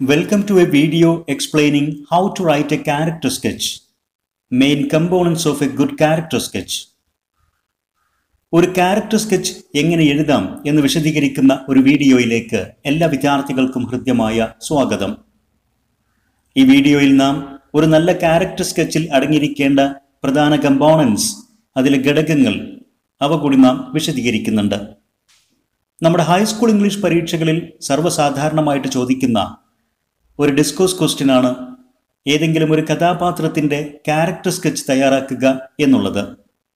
Welcome to a video explaining how to write a character sketch. Main components of a good character sketch. ഒരു character sketch എങ്ങനെ എഴുതാം എന്ന് വിശദീകരിക്കുന്ന ഒരു വീഡിയോയിലേക്ക് എല്ലാ വിദ്യാർത്ഥികൾക്കും ഹൃദ്യമായ സ്വാഗതം ഈ വീഡിയോയിൽ നാം ഒരു നല്ല ക്യാരക്ടർ സ്കെച്ചിൽ അടങ്ങിയിരിക്കേണ്ട പ്രധാന കമ്പോണൻസ് അതിലെ ഘടകങ്ങൾ അവ കൂടി നാം വിശദീകരിക്കുന്നുണ്ട് നമ്മുടെ ഹൈസ്കൂൾ ഇംഗ്ലീഷ് പരീക്ഷകളിൽ സർവ്വസാധാരണമായിട്ട് ചോദിക്കുന്ന ഒരു ഡിസ്കോസ് ക്വസ്റ്റ്യൻ ആണ് ഏതെങ്കിലും ഒരു കഥാപാത്രത്തിന്റെ ക്യാരക്ടർ സ്കെച്ച് തയ്യാറാക്കുക എന്നുള്ളത്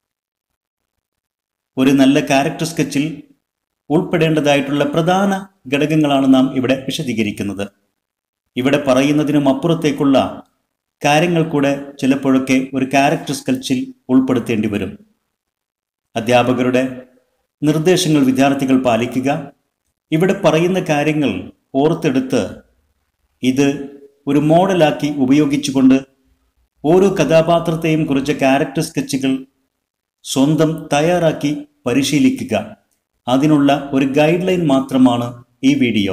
ഒരു നല്ല ക്യാരക്ടർ സ്കെച്ചിൽ ഉൾപ്പെടേണ്ടതായിട്ടുള്ള പ്രധാന ഘടകങ്ങളാണ് നാം ഇവിടെ വിശദീകരിക്കുന്നത് ഇവിടെ പറയുന്നതിനും അപ്പുറത്തേക്കുള്ള കാര്യങ്ങൾ കൂടെ ചിലപ്പോഴൊക്കെ ഒരു ക്യാരക്ടർ സ്കെച്ചിൽ ഉൾപ്പെടുത്തേണ്ടി വരും അധ്യാപകരുടെ നിർദ്ദേശങ്ങൾ വിദ്യാർത്ഥികൾ പാലിക്കുക ഇവിടെ പറയുന്ന കാര്യങ്ങൾ ഓർത്തെടുത്ത് ഇത് ഒരു മോഡലാക്കി ഉപയോഗിച്ചുകൊണ്ട് ഓരോ കഥാപാത്രത്തെയും കുറിച്ച ക്യാരക്ടർ സ്കെച്ചുകൾ സ്വന്തം തയ്യാറാക്കി പരിശീലിക്കുക അതിനുള്ള ഒരു ഗൈഡ് ലൈൻ മാത്രമാണ് ഈ വീഡിയോ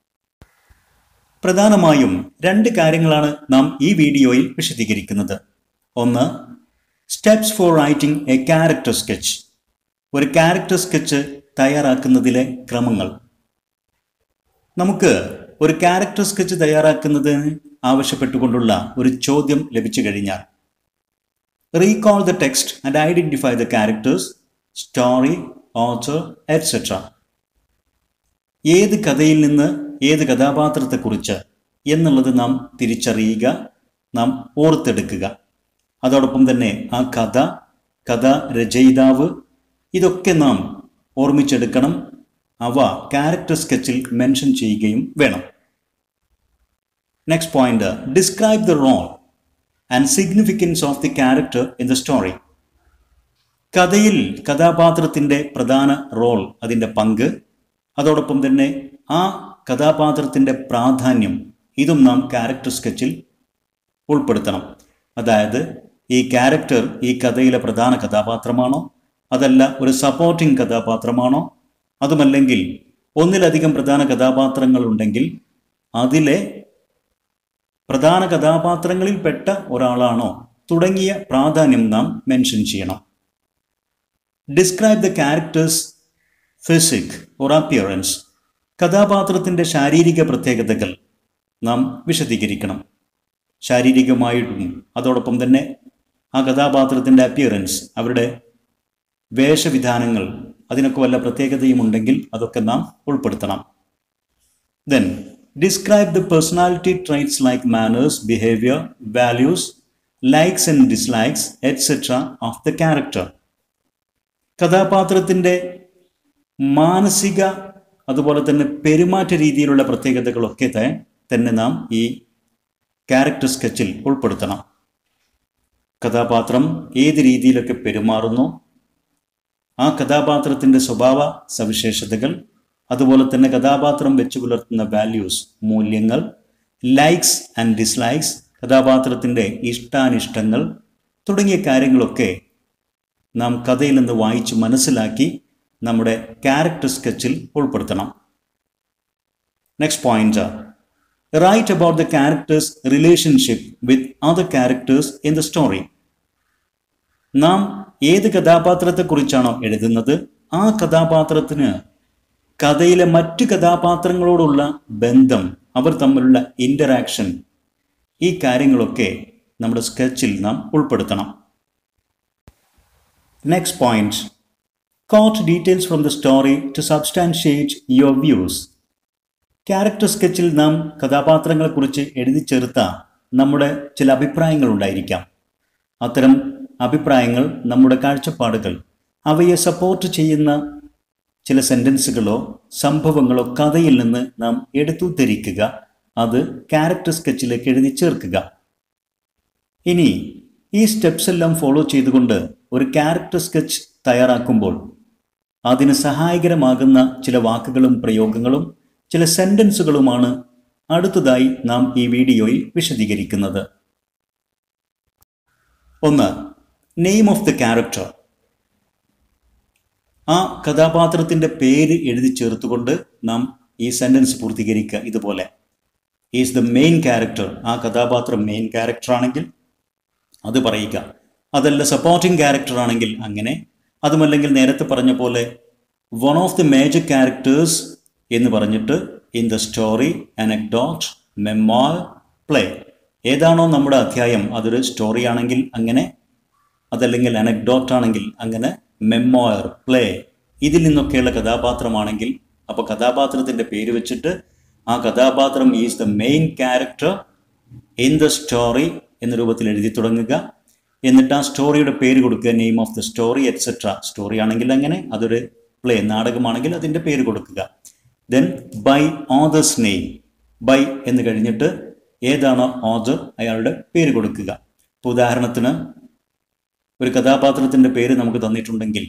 പ്രധാനമായും രണ്ട് കാര്യങ്ങളാണ് നാം ഈ വീഡിയോയിൽ വിശദീകരിക്കുന്നത് ഒന്ന് steps for writing a character sketch ഒരു ക്യാരക്ടർ സ്കെച്ച് തയ്യാറാക്കുന്നതിലെ ക്രമങ്ങൾ നമുക്ക് ഒരു ക്യാരക്ടർ സ്കെച്ച് തയ്യാറാക്കുന്നതിന് ആവശ്യപ്പെട്ടുകൊണ്ടുള്ള ഒരു ചോദ്യം ലഭിച്ചു കഴിഞ്ഞാൽ recall the text and identify the characters story author etcetera ഏത് കഥയിൽ നിന്ന് ഏത് കഥാപാത്രത്തെക്കുറിച്ച് എന്നുള്ളത് നാം തിരിച്ചറിയുക നാം ഓർത്തെടുക്കുക അതോടൊപ്പം തന്നെ ആ കഥ കഥ രചയിതാവ് ഇതൊക്കെ നാം ഓർമ്മിച്ചെടുക്കണം അവ ക്യാരക്ടർ സ്കെച്ചിൽ മെൻഷൻ ചെയ്യുകയും വേണം next point describe the role and significance of the character in the story കഥയിൽ കഥാപാത്രത്തിൻ്റെ പ്രധാന റോൾ അതിൻ്റെ പങ്ക് അതോടൊപ്പം തന്നെ ആ കഥാപാത്രത്തിൻ്റെ പ്രാധാന്യം ഇതും നാം ക്യാരക്ടർ സ്കെച്ചിൽ ഉൾപ്പെടുത്തണം അതായത് ഈ ക്യാരക്ടർ ഈ കഥയിലെ പ്രധാന കഥാപാത്രമാണോ അതല്ല ഒരു സപ്പോർട്ടിംഗ് കഥാപാത്രമാണോ അതുമല്ലെങ്കിൽ ഒന്നിലധികം പ്രധാന കഥാപാത്രങ്ങൾ ഉണ്ടെങ്കിൽ അതിലെ പ്രധാന കഥാപാത്രങ്ങളിൽപ്പെട്ട ഒരാളാണോ തുടങ്ങിയ പ്രാധാന്യം നാം മെൻഷൻ ചെയ്യണം describe the character's physique or appearance കഥാപാത്രത്തിൻ്റെ ശാരീരിക പ്രത്യേകതകൾ നാം വിശദീകരിക്കണം ശാരീരികമായിട്ടും അതോടൊപ്പം തന്നെ ആ കഥാപാത്രത്തിൻ്റെ അപ്പിയറൻസ് അവരുടെ വേഷവിധാനങ്ങൾ അതിനൊക്കെ വല്ല പ്രത്യേകതയും ഉണ്ടെങ്കിൽ അതൊക്കെ നാം ഉൾപ്പെടുത്തണം then describe the personality traits like manners behaviour values likes and dislikes etcetera of the character കഥാപാത്രത്തിൻ്റെ മാനസിക അതുപോലെ തന്നെ പെരുമാറ്റ രീതിയിലുള്ള പ്രത്യേകതകളൊക്കെ തന്നെ നാം ഈ ക്യാരക്ടർ സ്കെച്ചിൽ ഉൾപ്പെടുത്തണം കഥാപാത്രം ഏത് രീതിയിലൊക്കെ പെരുമാറുന്നു ആ കഥാപാത്രത്തിൻ്റെ സ്വഭാവ സവിശേഷതകൾ അതുപോലെ തന്നെ കഥാപാത്രം വെച്ച് പുലർത്തുന്ന വാല്യൂസ് മൂല്യങ്ങൾ ലൈക്സ് ആൻഡ് ഡിസ്ലൈക്സ് കഥാപാത്രത്തിൻ്റെ ഇഷ്ടാനിഷ്ടങ്ങൾ തുടങ്ങിയ കാര്യങ്ങളൊക്കെ നാം കഥയിൽ നിന്ന് വായിച്ച് മനസ്സിലാക്കി നമ്മുടെ ക്യാരക്ടർ സ്കെച്ചിൽ ഉൾപ്പെടുത്തണം next point write about the character's relationship with other characters in the story നാം ഏത് കഥാപാത്രത്തെക്കുറിച്ചാണോ എഴുതുന്നത് ആ കഥാപാത്രത്തിന് കഥയിലെ മറ്റു കഥാപാത്രങ്ങളോടുള്ള ബന്ധം അവർ തമ്മിലുള്ള ഇൻ്ററാക്ഷൻ ഈ കാര്യങ്ങളൊക്കെ നമ്മുടെ സ്കെച്ചിൽ നാം ഉൾപ്പെടുത്തണം next point quote details from the story to substantiate your views character സ്കെച്ചിൽ നാം കഥാപാത്രങ്ങളെക്കുറിച്ച് എഴുതി ചേർത്ത നമ്മുടെ ചില അഭിപ്രായങ്ങൾ ഉണ്ടായിരിക്കാം അത്തരം അഭിപ്രായങ്ങൾ നമ്മുടെ കാഴ്ചപ്പാടുകൾ അവയെ സപ്പോർട്ട് ചെയ്യുന്ന ചില സെൻറ്റൻസുകളോ സംഭവങ്ങളോ കഥയിൽ നിന്ന് നാം എടുത്തു ധരിക്കുക അത് ക്യാരക്ടർ സ്കെച്ചിലേക്ക് എഴുതി ചേർക്കുക ഇനി ഈ സ്റ്റെപ്സ് എല്ലാം ഫോളോ ചെയ്തുകൊണ്ട് ഒരു ക്യാരക്ടർ സ്കെച്ച് തയ്യാറാക്കുമ്പോൾ അതിന് സഹായകരമാകുന്ന ചില വാക്കുകളും പ്രയോഗങ്ങളും ചില സെൻറ്റൻസുകളുമാണ് അടുത്തതായി നാം ഈ വീഡിയോയിൽ വിശദീകരിക്കുന്നത് ഒന്ന് നെയിം ഓഫ് ദ ക്യാരക്ടർ ആ കഥാപാത്രത്തിൻ്റെ പേര് എഴുതി ചേർത്തുകൊണ്ട് നാം ഈ സെൻറ്റൻസ് പൂർത്തീകരിക്കുക ഇതുപോലെ ഈസ് ദ മെയിൻ ക്യാരക്ടർ ആ കഥാപാത്രം മെയിൻ ക്യാരക്ടർ ആണെങ്കിൽ അത് പറയുക അതല്ല സപ്പോർട്ടിംഗ് ക്യാരക്ടർ ആണെങ്കിൽ അങ്ങനെ അതുമല്ലെങ്കിൽ നേരത്തെ പറഞ്ഞ പോലെ one of the major characters എന്ന് പറഞ്ഞിട്ട് in the story anecdote memoir play ഏതാണോ നമ്മുടെ അധ്യായം അതൊരു സ്റ്റോറി ആണെങ്കിൽ അങ്ങനെ അതല്ലെങ്കിൽ അനക്ഡോട്ട് ആണെങ്കിൽ അങ്ങനെ മെമ്മോയർ പ്ലേ ഇതിൽ നിന്നൊക്കെയുള്ള കഥാപാത്രമാണെങ്കിൽ അപ്പോൾ കഥാപാത്രത്തിൻ്റെ പേര് വെച്ചിട്ട് ആ കഥാപാത്രം is the main character in the story എന്ന രൂപത്തിൽ എഴുതി തുടങ്ങുക എന്നിട്ട് ആ സ്റ്റോറിയുടെ പേര് കൊടുക്കുക name of the story etcetera story ആണെങ്കിൽ അങ്ങനെ അതൊരു പ്ലേ നാടകമാണെങ്കിൽ അതിൻ്റെ പേര് കൊടുക്കുക then by author's name by എന്ന് കഴിഞ്ഞിട്ട് ഏതാണോ ഓതർ അയാളുടെ പേര് കൊടുക്കുക ഇപ്പോൾ ഉദാഹരണത്തിന് ഒരു കഥാപാത്രത്തിൻ്റെ പേര് നമുക്ക് തന്നിട്ടുണ്ടെങ്കിൽ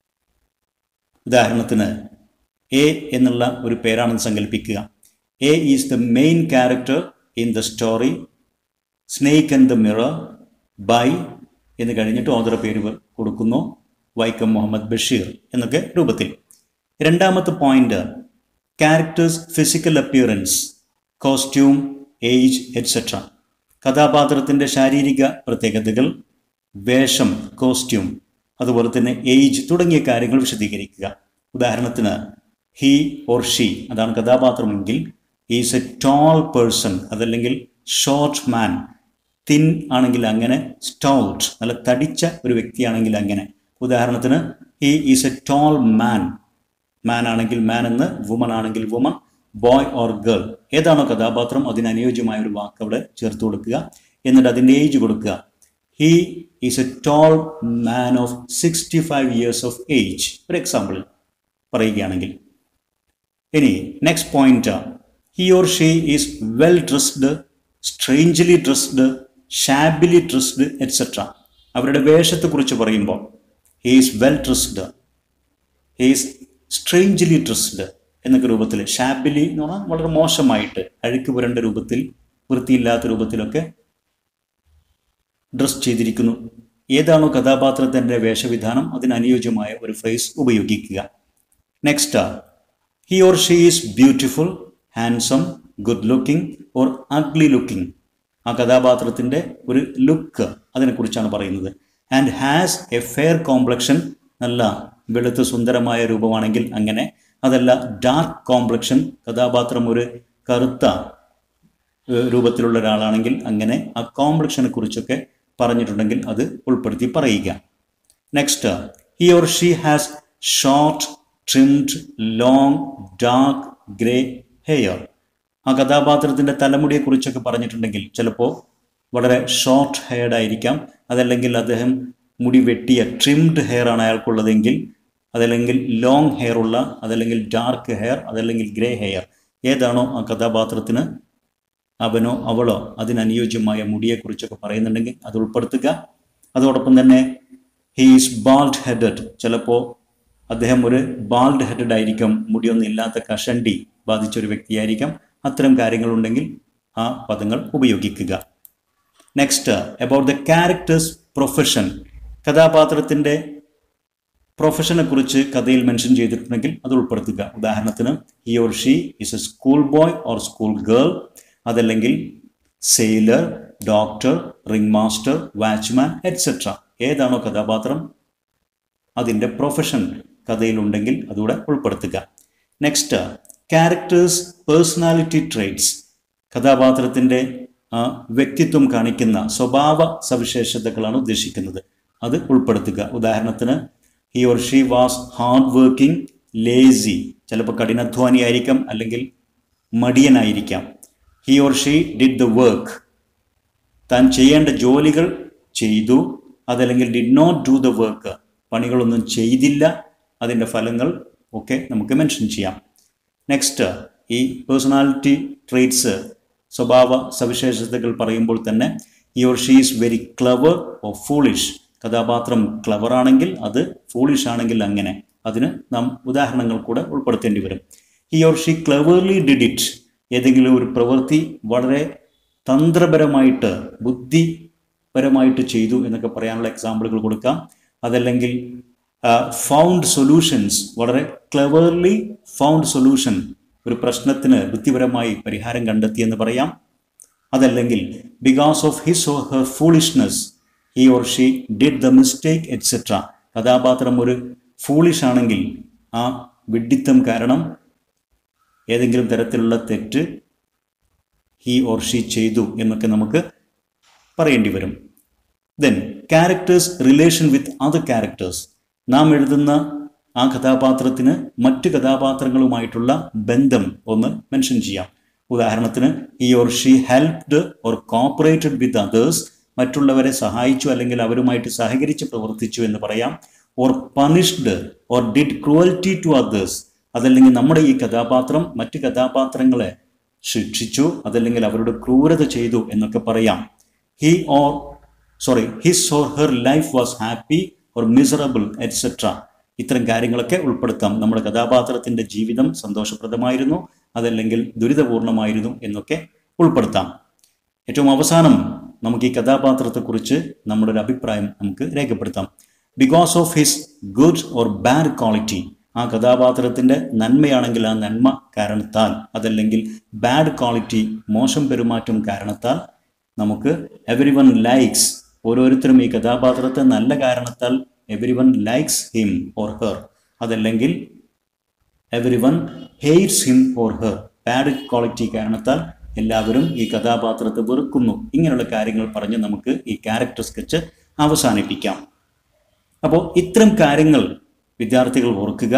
ഉദാഹരണത്തിന് എ എന്നുള്ള ഒരു പേരാണെന്ന് സങ്കല്പിക്കുക A is the main character in the story snake and the mirror by എന്ന് കഴിഞ്ഞിട്ട് ഓതറ പേര് കൊടുക്കുന്നു വൈക്കം മുഹമ്മദ് ബഷീർ എന്നൊക്കെ രൂപത്തിൽ രണ്ടാമത്തെ point character's physical appearance costume age etcetera കഥാപാത്രത്തിൻ്റെ ശാരീരിക പ്രത്യേകതകൾ വേഷം കോസ്റ്റ്യൂം അതുപോലെ തന്നെ ഏജ് തുടങ്ങിയ കാര്യങ്ങൾ വിശദീകരിക്കുക ഉദാഹരണത്തിന് ഹി ഓർ ഷീ അതാണ് കഥാപാത്രമെങ്കിൽ ഈസ് എ ടോൾ പേഴ്സൺ അതല്ലെങ്കിൽ ഷോർട്ട് മാൻ തിൻ ആണെങ്കിൽ അങ്ങനെ സ്റ്റൗട്ട് നല്ല തടിച്ച ഒരു വ്യക്തിയാണെങ്കിൽ അങ്ങനെ ഉദാഹരണത്തിന് he is a tall man man ആണെങ്കിൽ മാൻ എന്ന് വുമൺ ആണെങ്കിൽ വുമൺ ബോയ് ഓർ ഗേൾ ഏതാണോ കഥാപാത്രം അതിനനുയോജ്യമായ ഒരു വാക്ക് അവിടെ ചേർത്ത് കൊടുക്കുക എന്നിട്ട് അതിൻ്റെ ഏജ് കൊടുക്കുക he is a tall man of sixty five years of age ഒരു എക്സാമ്പിൾ പറയുകയാണെങ്കിൽ ഇനി next point he or she is well dressed strangely dressed shabbily dressed etcetera അവരുടെ വേഷത്തെക്കുറിച്ച് പറയുമ്പോൾ he's well dressed he's strangely dressed എന്നൊക്കെ രൂപത്തിൽ ഷാബിലി എന്ന് പറഞ്ഞാൽ വളരെ മോശമായിട്ട് അഴുക്ക് പുരണ്ട രൂപത്തിൽ വൃത്തിയില്ലാത്ത രൂപത്തിലൊക്കെ ഡ്രസ് ചെയ്തിരിക്കുന്നു ഏതാണോ കഥാപാത്രത്തിൻ്റെ വേഷവിധാനം അതിനനുയോജ്യമായ ഒരു ഫ്രേസ് ഉപയോഗിക്കുക next he or she is beautiful handsome good looking or ugly looking ആ കഥാപാത്രത്തിൻ്റെ ഒരു ലുക്ക് അതിനെക്കുറിച്ചാണ് പറയുന്നത് and has a fair complexion നല്ല വെളുത്ത് സുന്ദരമായ രൂപമാണെങ്കിൽ അങ്ങനെ അതല്ല ഡാർക്ക് കോംപ്ലക്ഷൻ കഥാപാത്രം ഒരു കറുത്ത ഏഹ്, രൂപത്തിലുള്ള ഒരാളാണെങ്കിൽ അങ്ങനെ ആ കോംപ്ലക്ഷനെ കുറിച്ചൊക്കെ പറഞ്ഞിട്ടുണ്ടെങ്കിൽ അത് ഉൾപ്പെടുത്തി പറയുക next he or she has short trimmed long dark grey hair ആ കഥാപാത്രത്തിൻ്റെ തലമുടിയെക്കുറിച്ചൊക്കെ പറഞ്ഞിട്ടുണ്ടെങ്കിൽ ചിലപ്പോൾ വളരെ ഷോർട്ട് ഹെയർഡ് ആയിരിക്കാം അതല്ലെങ്കിൽ അദ്ദേഹം മുടി വെട്ടിയ ട്രിംഡ് ഹെയർ ആണ് അയാൾക്കുള്ളതെങ്കിൽ അതല്ലെങ്കിൽ ലോങ് ഹെയർ ഉള്ള അതല്ലെങ്കിൽ ഡാർക്ക് ഹെയർ അതല്ലെങ്കിൽ ഗ്രേ ഹെയർ ഏതാണോ ആ കഥാപാത്രത്തിന് അവനോ അവളോ അതിനനുയോജ്യമായ മുടിയെക്കുറിച്ചൊക്കെ പറയുന്നുണ്ടെങ്കിൽ അത് ഉൾപ്പെടുത്തുക അതോടൊപ്പം തന്നെ ഹീസ് ബാൾഡ് ഹെഡഡ് ചിലപ്പോൾ അദ്ദേഹം ഒരു ബാൾഡ് ഹെഡഡ് ആയിരിക്കും മുടിയൊന്നും ഇല്ലാത്ത കഷണ്ടി ബാധിച്ച ഒരു വ്യക്തിയായിരിക്കാം അത്തരം കാര്യങ്ങളുണ്ടെങ്കിൽ ആ പദങ്ങൾ ഉപയോഗിക്കുക next about the character's profession കഥാപാത്രത്തിൻ്റെ പ്രൊഫഷനെ കുറിച്ച് കഥയിൽ മെൻഷൻ ചെയ്തിട്ടുണ്ടെങ്കിൽ അത് ഉൾപ്പെടുത്തുക ഉദാഹരണത്തിന് he or she is a school boy or school girl അതല്ലെങ്കിൽ sailor doctor ring master watchman etcetera ഏതാണോ കഥാപാത്രം അതിൻ്റെ പ്രൊഫഷൻ കഥയിലുണ്ടെങ്കിൽ അതുകൂടെ ഉൾപ്പെടുത്തുക നെക്സ്റ്റ് ക്യാരക്ടേഴ്സ് പേഴ്സണാലിറ്റി ട്രേറ്റ്സ് കഥാപാത്രത്തിൻ്റെ ആ, വ്യക്തിത്വം കാണിക്കുന്ന സ്വഭാവ സവിശേഷതകളാണ് ഉദ്ദേശിക്കുന്നത് അത് ഉൾപ്പെടുത്തുക ഉദാഹരണത്തിന് he or she was hard working lazy ചിലപ്പോൾ കഠിനാധ്വാനിയായിരിക്കാം അല്ലെങ്കിൽ മടിയനായിരിക്കാം he or she did the work താൻ ചെയ്യേണ്ട ജോലികൾ ചെയ്തു അതല്ലെങ്കിൽ did not do the work പണികളൊന്നും ചെയ്തില്ല അതിൻ്റെ ഫലങ്ങൾ ഒക്കെ നമുക്ക് മെൻഷൻ ചെയ്യാം നെക്സ്റ്റ് ഈ പേഴ്സണാലിറ്റി ട്രേറ്റ്സ് സ്വഭാവ സവിശേഷതകൾ പറയുമ്പോൾ തന്നെ he or she is very clever or foolish കഥാപാത്രം ക്ലവർ ആണെങ്കിൽ അത് ഫൂളിഷ് ആണെങ്കിൽ അങ്ങനെ അതിന് നാം ഉദാഹരണങ്ങൾ കൂടെ ഉൾപ്പെടുത്തേണ്ടി വരും he or she cleverly did it ഏതെങ്കിലും ഒരു പ്രവൃത്തി വളരെ തന്ത്രപരമായിട്ട് ബുദ്ധിപരമായിട്ട് ചെയ്തു എന്നൊക്കെ പറയാനുള്ള എക്സാമ്പിളുകൾ കൊടുക്കാം അതല്ലെങ്കിൽ ഫൗണ്ട് സൊല്യൂഷൻസ് വളരെ ക്ലവർലി ഫൗണ്ട് സൊല്യൂഷൻ ഒരു പ്രശ്നത്തിന് ബുദ്ധിപരമായി പരിഹാരം കണ്ടെത്തിയെന്ന് പറയാം അതല്ലെങ്കിൽ because of his or her foolishness he or she did the mistake etcetera കഥാപാത്രം ഒരു ഫൂളിഷ് ആണെങ്കിൽ ആ വിഡ്ഢിത്തം കാരണം ഏതെങ്കിലും തരത്തിലുള്ള തെറ്റ് ഹി ഓർ ഷീ ചെയ്തു എന്നൊക്കെ നമുക്ക് പറയേണ്ടി വരും then characters relation with other characters നാം എഴുതുന്ന ആ കഥാപാത്രത്തിന് മറ്റ് കഥാപാത്രങ്ങളുമായിട്ടുള്ള ബന്ധം ഒന്ന് മെൻഷൻ ചെയ്യാം ഉദാഹരണത്തിന് he or she helped or cooperated with others മറ്റുള്ളവരെ സഹായിച്ചു അല്ലെങ്കിൽ അവരുമായിട്ട് സഹകരിച്ച് പ്രവർത്തിച്ചു എന്ന് പറയാം or punished or did cruelty to others അതല്ലെങ്കിൽ നമ്മുടെ ഈ കഥാപാത്രം മറ്റ് കഥാപാത്രങ്ങളെ ശിക്ഷിച്ചു അതല്ലെങ്കിൽ അവരുടെ ക്രൂരത ചെയ്തു എന്നൊക്കെ പറയാം he or sorry his or her life was happy or miserable etcetera ഇത്തരം കാര്യങ്ങളൊക്കെ ഉൾപ്പെടുത്താം നമ്മുടെ കഥാപാത്രത്തിന്റെ ജീവിതം സന്തോഷപ്രദമായിരുന്നു അതല്ലെങ്കിൽ ദുരിതപൂർണമായിരുന്നു എന്നൊക്കെ ഉൾപ്പെടുത്താം ഏറ്റവും അവസാനം നമുക്ക് ഈ കഥാപാത്രത്തെക്കുറിച്ച് നമ്മുടെ ഒരു അഭിപ്രായം നമുക്ക് രേഖപ്പെടുത്താം because of his good or bad quality ആ കഥാപാത്രത്തിന്റെ നന്മയാണെങ്കിൽ ആ നന്മ കാരണത്താൽ അതല്ലെങ്കിൽ ബാഡ് ക്വാളിറ്റി മോശം പെരുമാറ്റം കാരണത്താൽ നമുക്ക് എവരി വൺ ലൈക്സ് ഓരോരുത്തരും ഈ കഥാപാത്രത്തെ നല്ല കാരണത്താൽ everyone likes him or her അതല്ലെങ്കിൽ everyone hates him or her bad quality കാരണത്താൽ എല്ലാവരും ഈ കഥാപാത്രത്തെ വെറുക്കുന്നു ഇങ്ങനെയുള്ള കാര്യങ്ങൾ പറഞ്ഞ് നമുക്ക് ഈ ക്യാരക്ടർ സ്കെച്ച് അവസാനിപ്പിക്കാം അപ്പോൾ ഇത്തരം കാര്യങ്ങൾ വിദ്യാർത്ഥികൾ ഓർക്കുക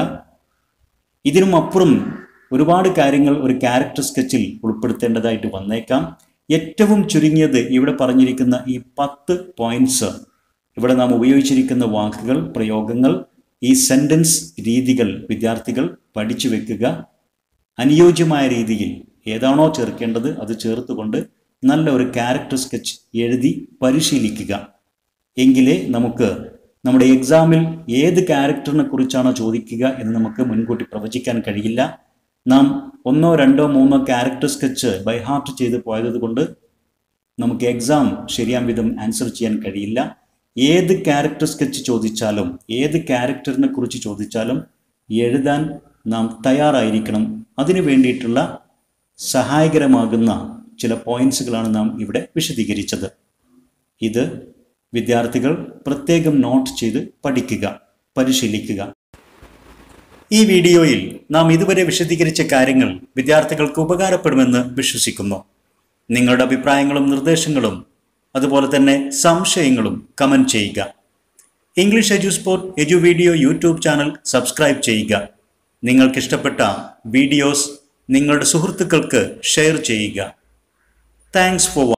ഇതിനും അപ്പുറം ഒരുപാട് കാര്യങ്ങൾ ഒരു ക്യാരക്ടർ സ്കെച്ചിൽ ഉൾപ്പെടുത്തേണ്ടതായിട്ട് വന്നേക്കാം ഏറ്റവും ചുരുങ്ങിയത് ഇവിടെ പറഞ്ഞിരിക്കുന്ന ഈ പത്ത് പോയിന്റ്സ് ഇവിടെ നാം ഉപയോഗിച്ചിരിക്കുന്ന വാക്കുകൾ പ്രയോഗങ്ങൾ ഈ സെന്റൻസ് രീതികൾ വിദ്യാർത്ഥികൾ പഠിച്ചു വെക്കുക അനുയോജ്യമായ രീതിയിൽ ഏതാണോ ചേർക്കേണ്ടത് അത് ചേർത്തുകൊണ്ട് നല്ല ഒരു ക്യാരക്ടർ സ്കെച്ച് എഴുതി പരിശീലിക്കുക എങ്കിലേ നമുക്ക് നമ്മുടെ എക്സാമിൽ ഏത് ക്യാരക്ടറിനെ കുറിച്ചാണോ ചോദിക്കുക എന്ന് നമുക്ക് മുൻകൂട്ടി പ്രവചിക്കാൻ കഴിയില്ല നാം ഒന്നോ രണ്ടോ മൂന്നോ ക്യാരക്ടർ സ്കെച്ച് ബൈ ഹാർട്ട് ചെയ്ത് പോയത് കൊണ്ട് നമുക്ക് എക്സാം ശരിയാം വിധം ആൻസർ ചെയ്യാൻ കഴിയില്ല ഏത് ക്യാരക്ടർ സ്കെച്ച് ചോദിച്ചാലും ഏത് ക്യാരക്ടറിനെ കുറിച്ച് ചോദിച്ചാലും എഴുതാൻ നാം തയ്യാറായിരിക്കണം അതിനു വേണ്ടിയിട്ടുള്ള സഹായകരമാകുന്ന ചില പോയിന്റ്സുകളാണ് നാം ഇവിടെ വിശദീകരിച്ചത് ഇത് വിദ്യാർത്ഥികൾ പ്രത്യേകം നോട്ട് ചെയ്ത് പഠിക്കുക പരിശീലിക്കുക ഈ വീഡിയോയിൽ നാം ഇതുവരെ വിശദീകരിച്ച കാര്യങ്ങൾ വിദ്യാർത്ഥികൾക്ക് ഉപകാരപ്പെടുമെന്ന് വിശ്വസിക്കുന്നു നിങ്ങളുടെ അഭിപ്രായങ്ങളും നിർദ്ദേശങ്ങളും അതുപോലെ തന്നെ സംശയങ്ങളും കമന്റ് ചെയ്യുക English edu sport edu video YouTube channel subscribe ചെയ്യുക നിങ്ങൾക്ക് ഇഷ്ടപ്പെട്ട വീഡിയോസ് നിങ്ങളുടെ സുഹൃത്തുക്കൾക്ക് ഷെയർ ചെയ്യുക താങ്ക്സ് ഫോർ